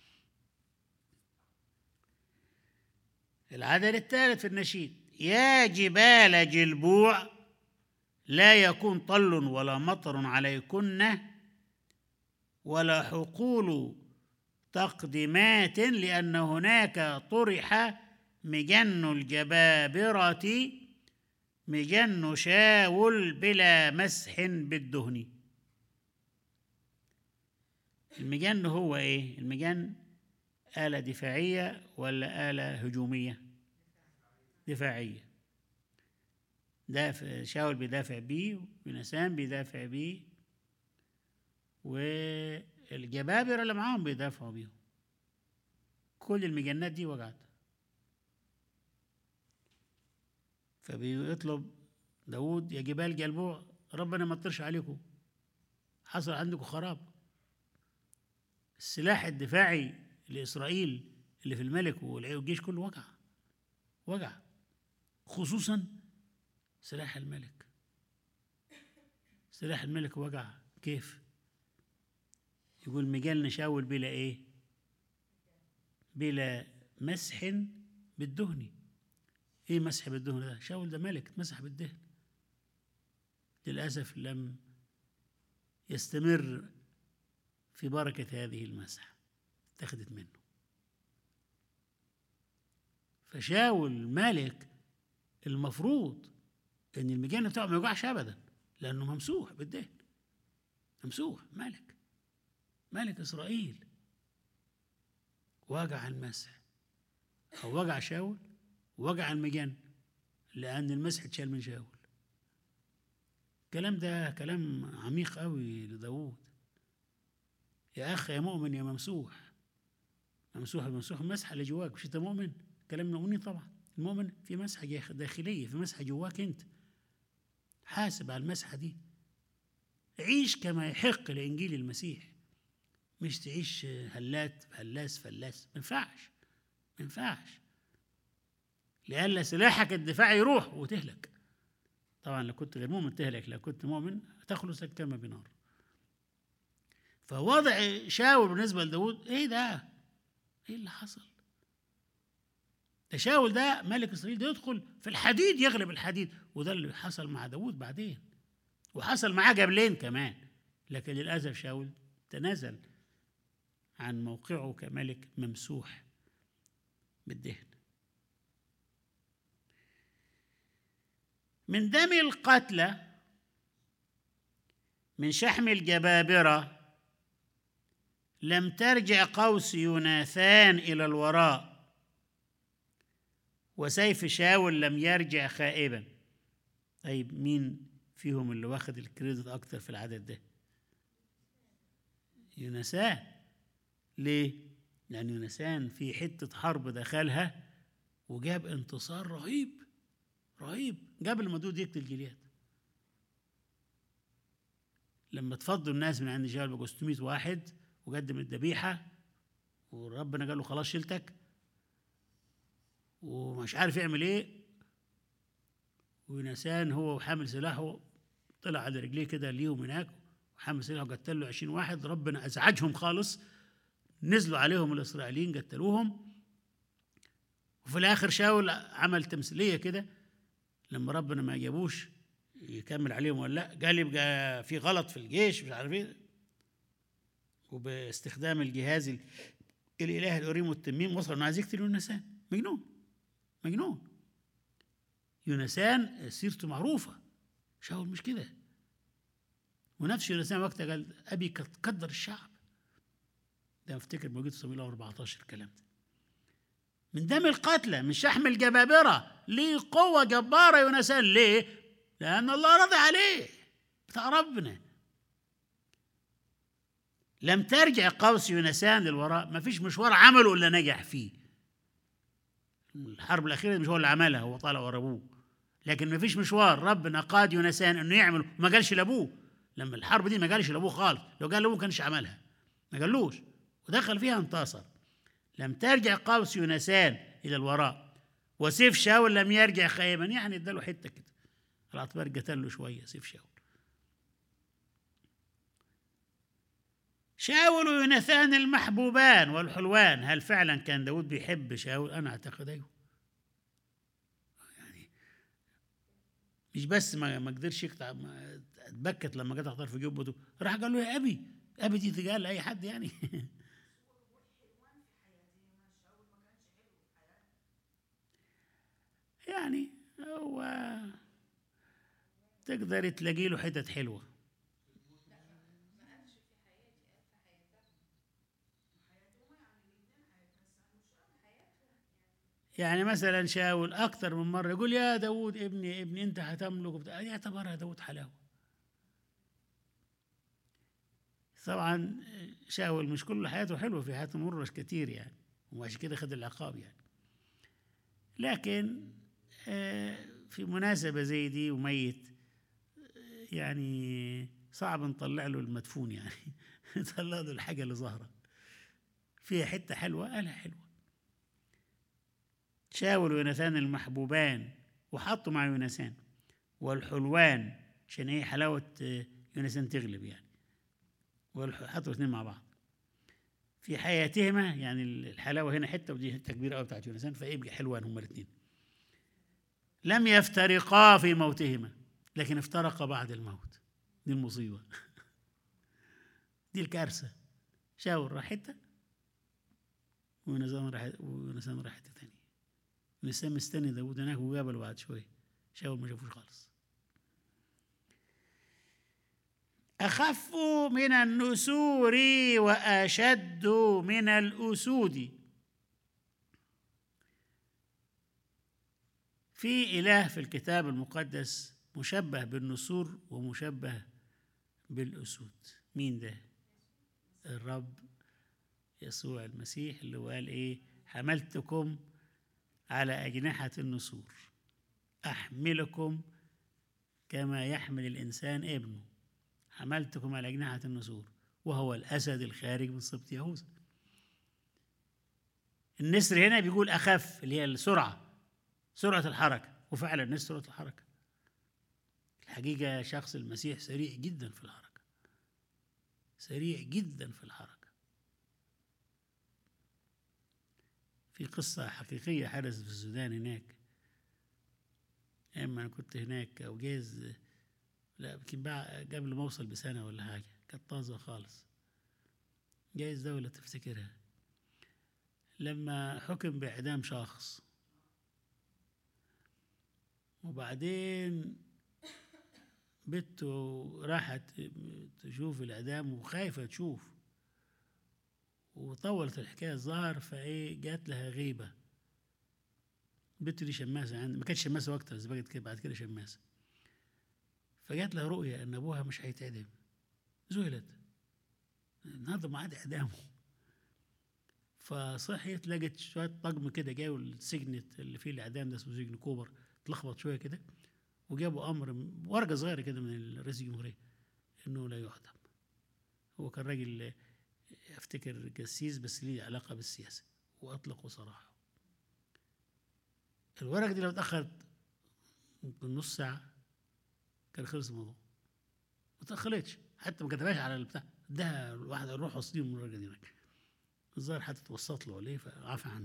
العدد الثالث في النشيد يا جبال جلبوع لا يكون طل ولا مطر عليكن ولا حقول تقدمات لأن هناك طرح مجن الجبابرة مجن شاول بلا مسح بالدهن المجن هو ايه المجن آلة دفاعية ولا آلة هجومية دفاعية دافع شاول بيدافع بيه ونسان بيدافع بيه والجبابرة اللي معاهم بيدافعوا بيهم كل المجنات دي وجعت فبيطلب داود يا جبال جلبوع ربنا ما يطرش عليكم حصل عندكم خراب السلاح الدفاعي لإسرائيل اللي في الملك والجيش كله وجع وجع خصوصا سلاح الملك سلاح الملك وجع كيف يقول مجال نشاول بلا ايه بلا مسح بالدهن ايه مسح بالدهن ده شاول ده ملك اتمسح بالدهن للاسف لم يستمر في بركه هذه المسح اتخذت منه فشاول ملك المفروض ان المجان بتاعه ما يوجعش ابدا لانه ممسوح بالدهن ممسوح ملك ملك اسرائيل وجع المسح أو وجع شاول وجع المجن لأن المسح اتشال من شاول الكلام ده كلام عميق قوي لداود يا أخ يا مؤمن يا ممسوح ممسوح ممسوح المسحة اللي جواك مش أنت مؤمن كلام المؤمنين طبعا المؤمن في مسحة داخلية في مسحة جواك أنت حاسب على المسحة دي عيش كما يحق لإنجيل المسيح مش تعيش هلات هلاس فلاس ما ينفعش ما ينفعش لئلا سلاحك الدفاعي يروح وتهلك طبعا لو كنت غير مؤمن تهلك لو كنت مؤمن تخلص كما بنار فوضع شاول بالنسبة لداود ايه ده ايه اللي حصل ده شاول ده ملك اسرائيل ده يدخل في الحديد يغلب الحديد وده اللي حصل مع داود بعدين وحصل معاه جبلين كمان لكن للاسف شاول تنازل عن موقعه كملك ممسوح بالدهن من دم القتلى من شحم الجبابرة لم ترجع قوس يوناثان إلى الوراء وسيف شاول لم يرجع خائبا طيب مين فيهم اللي واخد الكريدت أكتر في العدد ده يونسان ليه لأن يونسان في حتة حرب دخلها وجاب انتصار رهيب رهيب قبل ما دود يقتل جلياد لما تفضوا الناس من عند جبل بقوا 600 واحد وقدم الذبيحه وربنا قال له خلاص شلتك ومش عارف يعمل ايه ونسان هو وحامل سلاحه طلع على رجليه كده ليهم هناك وحامل سلاحه قتل له 20 واحد ربنا ازعجهم خالص نزلوا عليهم الاسرائيليين قتلوهم وفي الاخر شاول عمل تمثيليه كده لما ربنا ما جابوش يكمل عليهم ولا لا قال يبقى في غلط في الجيش مش عارف ايه وباستخدام الجهاز الاله الأوريم والتميم وصل انه عايز يقتل يونسان مجنون مجنون يونسان سيرته معروفة شاول مش كده ونفس يونسان وقتها قال أبي قدر الشعب ده افتكر موجود في صمويل 14 الكلام ده من دم القتلى من شحم الجبابرة ليه قوة جبارة يونسان ليه؟ لأن الله رضي عليه بتاع ربنا لم ترجع قوس يونسان للوراء ما فيش مشوار عمله إلا نجح فيه الحرب الأخيرة مش هو اللي عملها هو طالع ورا أبوه لكن ما فيش مشوار ربنا قاد يونسان إنه يعمل ما قالش لأبوه لما الحرب دي ما قالش لأبوه خالص لو قال لأبوه كانش عملها ما قالوش ودخل فيها انتصر لم ترجع قوس يونسان إلى الوراء وسيف شاول لم يرجع خيبا يعني اداله حتة كده الأطبار قتل له شوية سيف شاول شاول ويوناثان المحبوبان والحلوان هل فعلا كان داود بيحب شاول أنا أعتقد أيوه يعني مش بس ما ما قدرش يقطع اتبكت لما قطع طرف جبته راح قال له يا أبي أبي دي تقال لأي حد يعني يعني هو تقدر تلاقي له حتت حلوه يعني مثلا شاول اكثر من مره يقول يا داود ابني ابني انت هتملك يعتبرها داود حلاوه طبعا شاول مش كل حياته حلوه في حياته مرش كتير يعني وعشان كده خد العقاب يعني لكن في مناسبة زي دي وميت يعني صعب نطلع له المدفون يعني نطلع له الحاجة اللي ظاهرة فيها حتة حلوة قالها حلوة شاول ويوناثان المحبوبان وحطوا مع يوناثان والحلوان عشان ايه حلاوة يوناثان تغلب يعني وحطوا الاثنين مع بعض في حياتهما يعني الحلاوة هنا حتة ودي حتة كبيرة قوي بتاعت يوناثان فيبقى حلوان هما الاثنين لم يفترقا في موتهما لكن افترقا بعد الموت دي المصيبة دي الكارثة شاول راح حتة ونسان راح ونسان راح حتة تانية نسان مستني داود هناك وقابله بعد شوية شاول ما شافوش خالص أخف من النسور وأشد من الأسود في إله في الكتاب المقدس مشبه بالنسور ومشبه بالأسود مين ده؟ الرب يسوع المسيح اللي هو قال إيه؟ حملتكم على أجنحة النسور أحملكم كما يحمل الإنسان ابنه حملتكم على أجنحة النسور وهو الأسد الخارج من سبط يهوذا النسر هنا بيقول أخف اللي هي السرعة سرعة الحركة وفعلا النسر سرعة الحركة الحقيقة شخص المسيح سريع جدا في الحركة سريع جدا في الحركة في قصة حقيقية حدثت في السودان هناك أيام أنا كنت هناك أو جايز لا يمكن بقى قبل ما أوصل بسنة ولا حاجة كانت طازة خالص جايز دولة تفتكرها لما حكم بإعدام شخص وبعدين بنته راحت تشوف الإعدام وخايفة تشوف وطولت الحكاية الظاهر فإيه جات لها غيبة بنته دي شماسة عند ما كانتش شماسة وقتها بس بقت كده بعد كده شماسة فجات لها رؤية إن أبوها مش هيتعدم ذهلت النهارده ميعاد إعدامه فصحيت لقت شوية طقم كده جاي السجن اللي فيه الإعدام ده اسمه سجن كوبر اتلخبط شوية كده وجابوا أمر ورقة صغيرة كده من رئيس الجمهورية إنه لا يعدم هو كان راجل افتكر قسيس بس ليه علاقة بالسياسة وأطلقوا سراحه الورقة دي لو اتأخرت ممكن نص ساعة كان خلص الموضوع ما تأخرتش حتى ما كتبهاش على البتاع اداها الواحد روح وصليه من الورقة دي هناك الظاهر حتى توسط له عليه فعفى عنه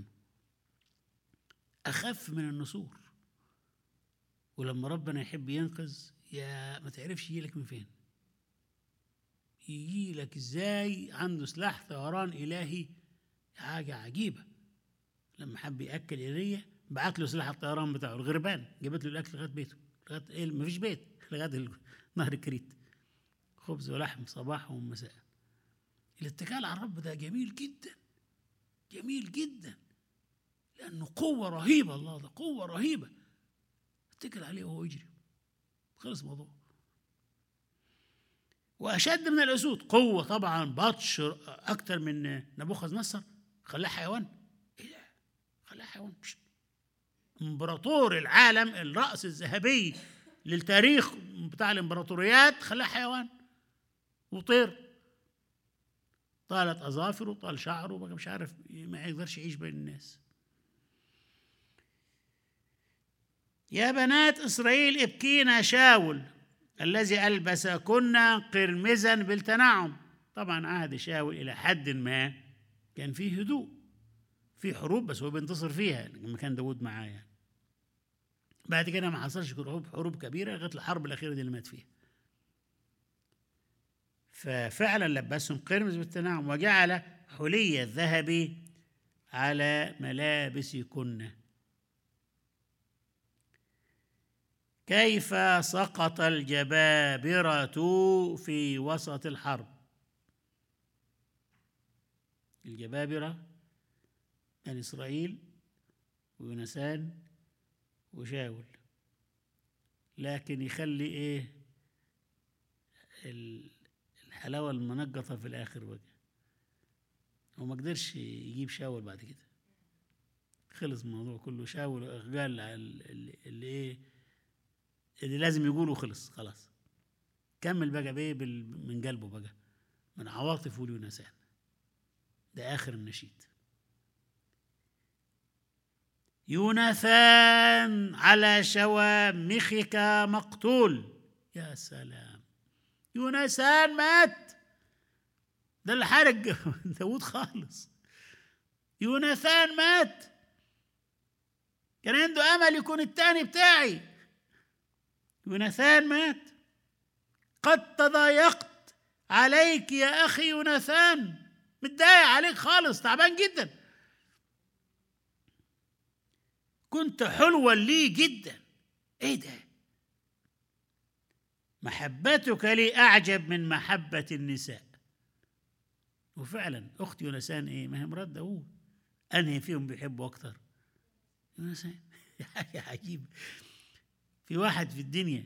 أخف من النسور ولما ربنا يحب ينقذ يا ما تعرفش يجيلك من فين يجيلك ازاي عنده سلاح طيران إلهي حاجة عجيبة لما حب يأكل إيليا بعت له سلاح الطيران بتاعه الغربان جابت له الأكل لغاية بيته لغاية إيه مفيش بيت لغاية نهر كريت خبز ولحم صباح ومساء الاتكال على الرب ده جميل جدا جميل جدا لأنه قوة رهيبة الله ده قوة رهيبة اتكل عليه وهو يجري خلص الموضوع وأشد من الأسود قوة طبعا بطش أكتر من نبوخذ نصر خلاه حيوان إيه ده؟ خلاه حيوان إمبراطور العالم الرأس الذهبي للتاريخ بتاع الإمبراطوريات خلاه حيوان وطير طالت أظافره طال شعره بقى مش عارف ما يقدرش يعيش بين الناس يا بنات إسرائيل ابكينا شاول الذي ألبسكن قرمزا بالتنعم طبعا عهد شاول إلى حد ما كان فيه هدوء في حروب بس هو بينتصر فيها لما كان داود معاه يعني. بعد كده ما حصلش حروب حروب كبيرة لغاية الحرب الأخيرة دي اللي مات فيها ففعلا لبسهم قرمز بالتنعم وجعل حلي الذهب على ملابسكن كيف سقط الجبابرة في وسط الحرب الجبابرة كان إسرائيل ويونسان وشاول لكن يخلي إيه الحلاوة المنقطة في الآخر بقى هو ما قدرش يجيب شاول بعد كده خلص الموضوع كله شاول قال اللي, اللي ايه اللي لازم يقوله خلص خلاص كمل بقى بايه من قلبه بقى من عواطفه اليونسان ده آخر النشيد يوناثان على شوامخك مقتول يا سلام يوناثان مات ده اللي حرق داود خالص يوناثان مات كان عنده امل يكون التاني بتاعي يوناثان مات قد تضايقت عليك يا اخي يوناثان متضايق عليك خالص تعبان جدا كنت حلوا لي جدا ايه ده محبتك لي اعجب من محبه النساء وفعلا اختي يونسان ايه ما هي مرات داوود انهي فيهم بيحبوا اكتر يونسان حاجة عجيبة في واحد في الدنيا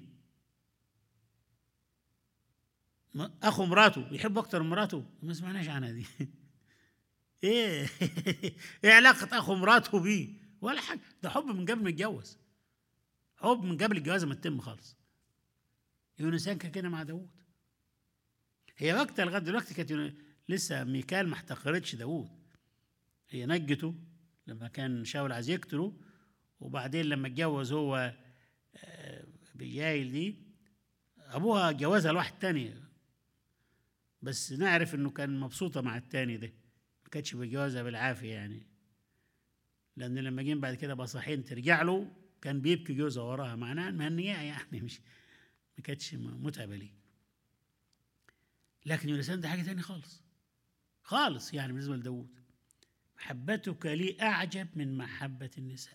م- اخو مراته يحب اكتر من مراته ما سمعناش عنها دي ايه ايه علاقة اخو مراته بيه ولا حاجة ده حب من قبل ما يتجوز حب من قبل الجواز ما تتم خالص يونسان كان كده مع داوود هي وقتها لغايه دلوقتي كانت يون- لسه ميكال ما احتقرتش داوود هي نجته لما كان شاول عايز يقتله وبعدين لما اتجوز هو آه، بيايل دي ابوها جوزها لواحد تاني بس نعرف انه كان مبسوطه مع التاني ده ما كانتش بيجوزها بالعافيه يعني لان لما جينا بعد كده بصحين ترجع له كان بيبكي جوزها وراها معناها مهنياه يعني مش ما كانتش م- متعبه ليه لكن يونسان ده حاجه تاني خالص خالص يعني بالنسبه لداود محبتك لي اعجب من محبه النساء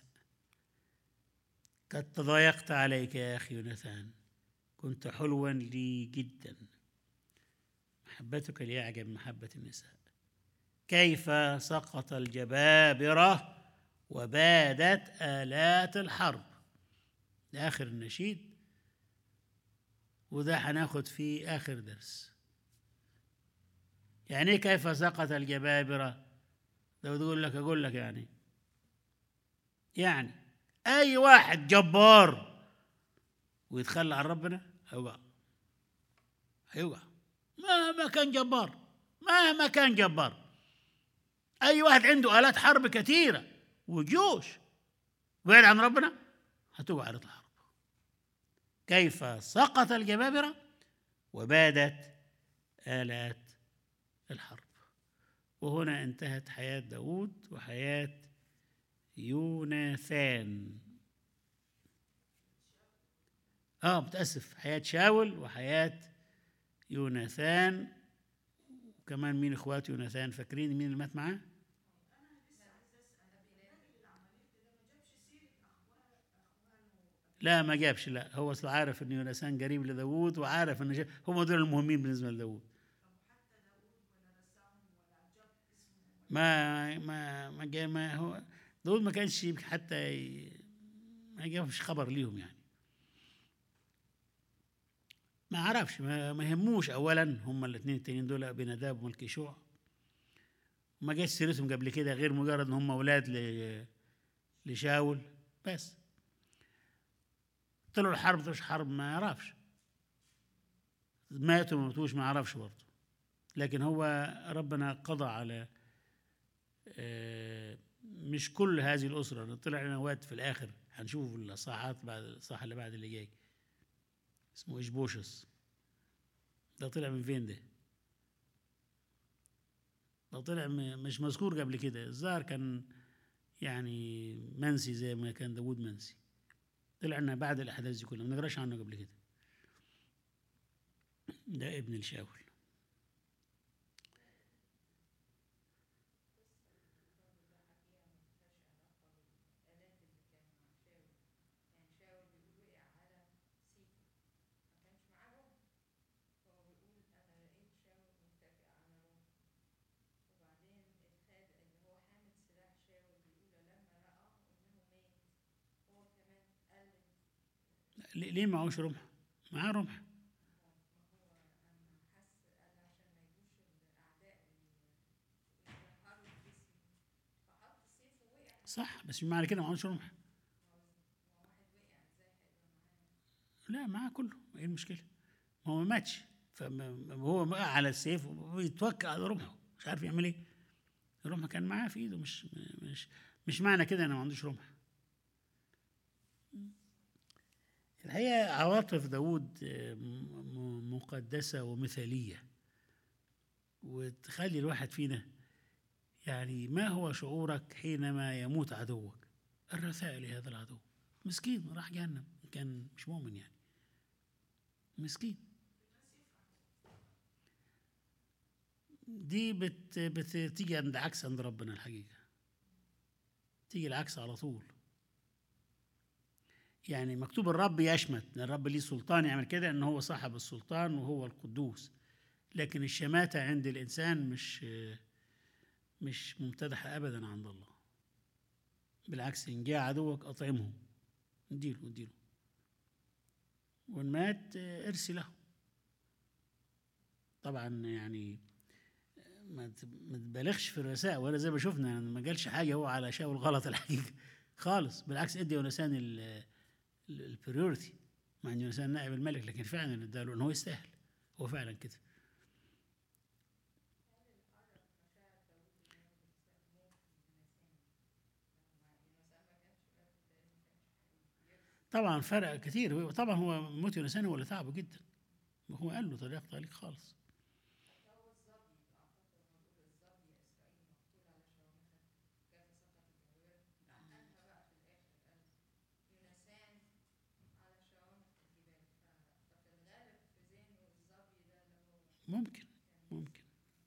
قد تضايقت عليك يا اخي يوناثان كنت حلوا لي جدا محبتك لي اعجب من محبه النساء كيف سقط الجبابره وبادت آلات الحرب ده آخر النشيد وده هناخد فيه آخر درس يعني إيه كيف سقط الجبابرة ده يقول لك أقول لك يعني يعني أي واحد جبار ويتخلى عن ربنا هيوقع هيوقع مهما كان جبار مهما كان جبار أي واحد عنده آلات حرب كثيرة وجيوش بعيد عن ربنا هتوقع على الحرب كيف سقط الجبابرة وبادت آلات الحرب وهنا انتهت حياة داود وحياة يوناثان اه متأسف حياة شاول وحياة يوناثان وكمان مين اخوات يوناثان فاكرين مين اللي مات معاه؟ لا ما جابش لا هو اصلا عارف ان يونسان قريب لداوود وعارف ان جا- هم دول المهمين بالنسبه لداوود ما ما ما جا ما هو داوود ما كانش حتى ي- ما جابش خبر ليهم يعني ما عرفش ما, ما يهموش اولا هم الاثنين التانيين دول بنداب وملكيشوع ما جاش سيرتهم قبل كده غير مجرد ان هم اولاد ل- لشاول بس طلعوا الحرب طلعوا حرب ما يعرفش ماتوا ما ماتوش ما يعرفش برضه لكن هو ربنا قضى على آه، مش كل هذه الأسرة طلع لنا وقت في الآخر هنشوف الصاحات بعد الصاح اللي بعد اللي جاي اسمه إشبوشس ده طلع من فين ده؟ ده طلع م- مش مذكور قبل كده الظاهر كان يعني منسي زي ما كان داوود منسي طلع لنا بعد الأحداث دي كلها ما نقراش عنه قبل كده ده ابن الشاول ليه ليه معهوش رمح؟ معاه رمح صح بس مش معنى كده معهوش رمح لا معاه كله ايه المشكله؟ ما هو ما ماتش فهو وقع على السيف ويتوكل على رمحه مش عارف يعمل ايه الرمح كان معاه في ايده مش مش مش معنى كده انه ما عندوش رمح الحقيقه عواطف داوود آه، م- م- مقدسه ومثاليه وتخلي الواحد فينا يعني ما هو شعورك حينما يموت عدوك الرثاء لهذا العدو مسكين راح جهنم كان مش مؤمن يعني مسكين دي بت بتيجي عند عكس عند ربنا الحقيقة تيجي العكس على طول يعني مكتوب الرب يشمت إن الرب ليه سلطان يعمل كده ان هو صاحب السلطان وهو القدوس لكن الشماتة عند الإنسان مش مش ممتدحة أبدا عند الله بالعكس إن جاء عدوك أطعمه اديله اديله وان مات آه، ارسي له طبعا يعني ما ت- ما تبالغش في الرثاء ولا زي ما شفنا ما قالش حاجه هو على شاو الغلط الحقيقه خالص بالعكس ادي يونسان البريورتي مع ان يونسان نائب الملك لكن فعلا اداله ان هو يستاهل هو فعلا كده طبعا فرق كتير هو- طبعا هو موت يونسان هو اللي تعبه جدا هو قال له طريق طريق خالص ممكن ممكن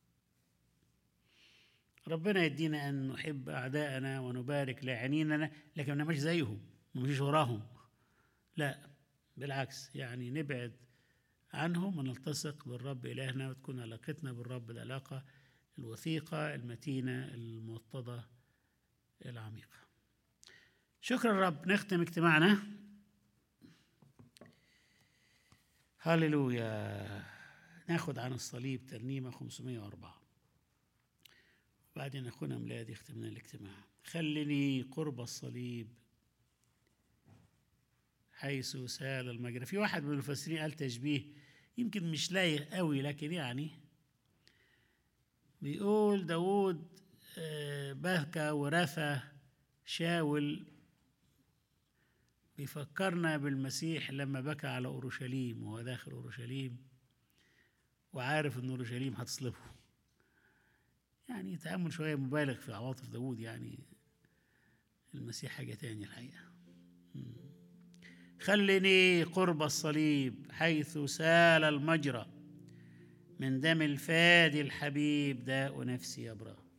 ربنا يدينا ان نحب اعداءنا ونبارك لاعيننا لكن ما نمشي زيهم ما نمشيش وراهم لا بالعكس يعني نبعد عنهم ونلتصق بالرب الهنا وتكون علاقتنا بالرب العلاقه الوثيقه المتينه الموطده العميقه شكرا رب نختم اجتماعنا هللويا ناخد عن الصليب ترنيمة 504 وبعدين أخونا ميلاد يختم لنا الاجتماع خلني قرب الصليب حيث سال المجرى في واحد من المفسرين قال تشبيه يمكن مش لايق قوي لكن يعني بيقول داود آه، بكى ورثى شاول بيفكرنا بالمسيح لما بكى على أورشليم وهو داخل أورشليم وعارف ان اورشليم هتصلبه يعني تأمل شوية مبالغ في عواطف داود يعني المسيح حاجة تانية الحقيقة مم. خلني قرب الصليب حيث سال المجرى من دم الفادي الحبيب داء نفسي يبرأ